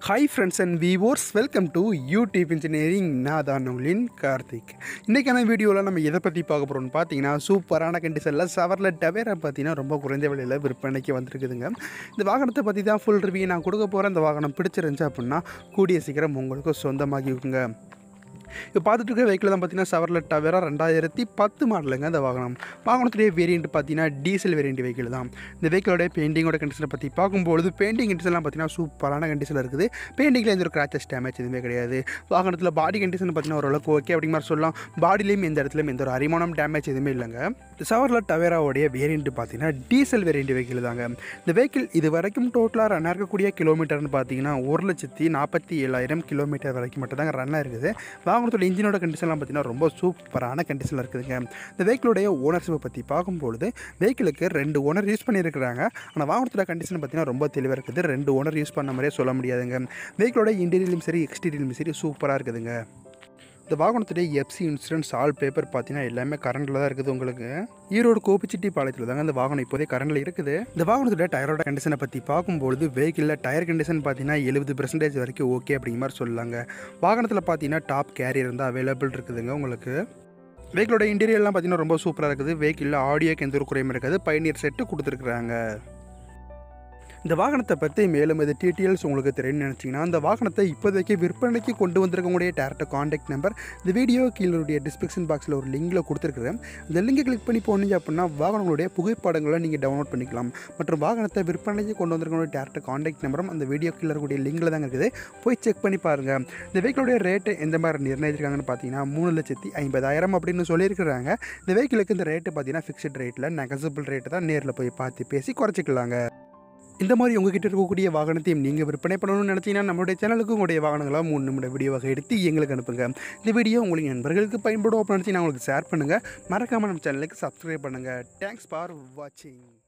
hi friends and viewers welcome to YouTube engineering நான் தான் உங்களின் கார்த்திக் இன்றைக்கான வீடியோவில் நம்ம எதை பற்றி பார்க்க போகிறோம்னு பார்த்தீங்கன்னா சூப்பரான கண்டிஷனில் சவரில் டவேரா பார்த்தீங்கன்னா ரொம்ப குறைந்த விலையில் விற்பனைக்கு வந்திருக்குதுங்க இந்த வாகனத்தை பற்றி தான் ஃபுல் ரிவ்யூ நான் கொடுக்க போகிறேன் இந்த வாகனம் பிடிச்சிருந்துச்சு அப்படின்னா கூடிய சீக்கிரம் உங்களுக்கு சொந்தமாகிக்குங்க இப்போ பார்த்துட்டு இருக்க வெஹிக்கிள் தான் பார்த்தீங்கன்னா சவரில் டவேரா ரெண்டாயிரத்தி பத்து மாடலுங்க இந்த வாகனம் வாகனத்துடைய வேரியண்ட் பார்த்தீங்கன்னா டீசல் வேரியண்ட் வெஹிக்கிள் தான் இந்த வெஹிக்கிளோட பெயிண்டிங்கோட கண்டிஷனை பற்றி பார்க்கும்பொழுது பெயிண்டிங் கண்டிஷன்லாம் பார்த்தீங்கன்னா சூப்பரான கண்டிஷனில் இருக்குது பெயிண்டிங்கில் எந்த ஒரு கிராச்சஸ் டேமேஜ் எதுவுமே கிடையாது வாகனத்தில் பாடி கண்டிஷன் பார்த்தீங்கன்னா ஓரளவுக்கு ஓகே அப்படிங்கிற மாதிரி சொல்லலாம் பாடிலையும் எந்த இடத்துலையும் எந்த ஒரு அரிமானம் டேமேஜ் எதுவுமே இல்லைங்க சவரில் டவேராவுடைய வேரியண்ட் பார்த்தீங்கன்னா டீசல் வேரியண்ட் வெஹிக்கிள் தாங்க இந்த வெஹிக்கிள் இது வரைக்கும் டோட்டலாக ரன் இருக்கக்கூடிய கிலோமீட்டர்னு பார்த்தீங்கன்னா ஒரு லட்சத்தி நாற்பத்தி ஏழாயிரம் கிலோமீட்டர் வரைக்கும் மட்டும் தாங்க ரன் இருக்குது வாகனத்தோட இன்ஜினோட கண்டிஷன்லாம் பார்த்தீங்கன்னா ரொம்ப சூப்பரான கண்டிஷனில் இருக்குதுங்க இந்த வெஹிக்கிளுடைய ஓனர்ஷிப்பை பற்றி பார்க்கும்பொழுது வெஹிக்கிளுக்கு ரெண்டு ஓனர் யூஸ் பண்ணியிருக்கிறாங்க ஆனால் வாகனத்தோட கண்டிஷன் பார்த்தீங்கன்னா ரொம்ப தெளிவாக இருக்குது ரெண்டு ஓனர் யூஸ் பண்ண மாதிரியே சொல்ல முடியாதுங்க வெஹிக்கிளோட இன்டீரியலும் சரி எக்ஸ்டீரியலும் சரி சூப்பராக இருக்குதுங்க இந்த வாகனத்துடைய எஃப்சி இன்சூரன்ஸ் ஆல் பேப்பர் பார்த்தீங்கன்னா எல்லாமே கரண்டில் தான் இருக்குது உங்களுக்கு ஈரோடு கோபிச்சிட்டி பாளையத்தில் தாங்க இந்த வாகனம் இப்போதே கரண்டில் இருக்குது இந்த வாகனத்துடைய டயரோட கண்டிஷனை பற்றி பார்க்கும்பொழுது வெஹிக்கிளில் டயர் கண்டிஷன் பார்த்தீங்கன்னா எழுபது பெர்சன்டேஜ் வரைக்கும் ஓகே அப்படிங்கிற மாதிரி சொல்லலாங்க வாகனத்தில் பார்த்தீங்கன்னா டாப் கேரியர் வந்து அவைலபிள் இருக்குதுங்க உங்களுக்கு வெஹிக்கிளோட இன்டீரியர்லாம் பார்த்தீங்கன்னா ரொம்ப சூப்பராக இருக்குது வெஹிக்கிளில் ஆடியோக்கு எந்த ஒரு குறையும் இருக்காது பயணியர் செட்டு கொடுத்துருக்குறாங்க இந்த வாகனத்தை பற்றி மேலும் இது டீட்டெயில்ஸ் உங்களுக்கு தெரியும்னு நினச்சிங்கன்னா அந்த வாகனத்தை இப்போதைக்கு விற்பனைக்கு கொண்டு வந்திருக்கக்கூடிய டேரக்ட் காண்டாக்ட் நம்பர் இந்த வீடியோ கீழே டிஸ்கிரிப்ஷன் பாக்ஸில் ஒரு லிங்கில் கொடுத்துருக்குறேன் இந்த லிங்கை கிளிக் பண்ணி போனீங்க அப்படின்னா வாகனங்களுடைய புகைப்படங்களை நீங்கள் டவுன்லோட் பண்ணிக்கலாம் மற்றும் வாகனத்தை விற்பனைக்கு கொண்டு வந்திருக்கக்கூடிய டேரக்ட் காண்டாக்ட் நம்பரும் அந்த வீடியோ கீழே இருக்கக்கூடிய லிங்கில் தாங்க இருக்குது போய் செக் பண்ணி பாருங்கள் இந்த வெஹிக்கிளுடைய ரேட்டு எந்த மாதிரி நிர்ணயிச்சிருக்காங்கன்னு பார்த்தீங்கன்னா மூணு லட்சத்தி ஐம்பதாயிரம் அப்படின்னு சொல்லியிருக்கிறாங்க இந்த வெஹிக்கிளுக்கு இந்த ரேட்டு பார்த்தீங்கன்னா ஃபிக்ஸ்ட் ரேட்டில் நெகசிபிள் ரேட்டு தான் நேரில் போய் பார்த்து பேசி குறைச்சிக்கலாங்க இந்த மாதிரி உங்ககிட்ட இருக்கக்கூடிய வாகனத்தையும் நீங்கள் விற்பனை பண்ணணும்னு நினச்சிங்கன்னா நம்மளுடைய சேனலுக்கு உங்களுடைய வாகனங்களாக மூணு நிமிட வீடியோவாக எடுத்து எங்களுக்கு அனுப்புங்க இந்த வீடியோ உங்களுக்கு நண்பர்களுக்கு பயன்படும் அப்படின்னு நினச்சி நான் உங்களுக்கு ஷேர் பண்ணுங்கள் மறக்காமல் நம்ம சேனலுக்கு சப்ஸ்கிரைப் பண்ணுங்கள் தேங்க்ஸ் ஃபார் வாட்சிங்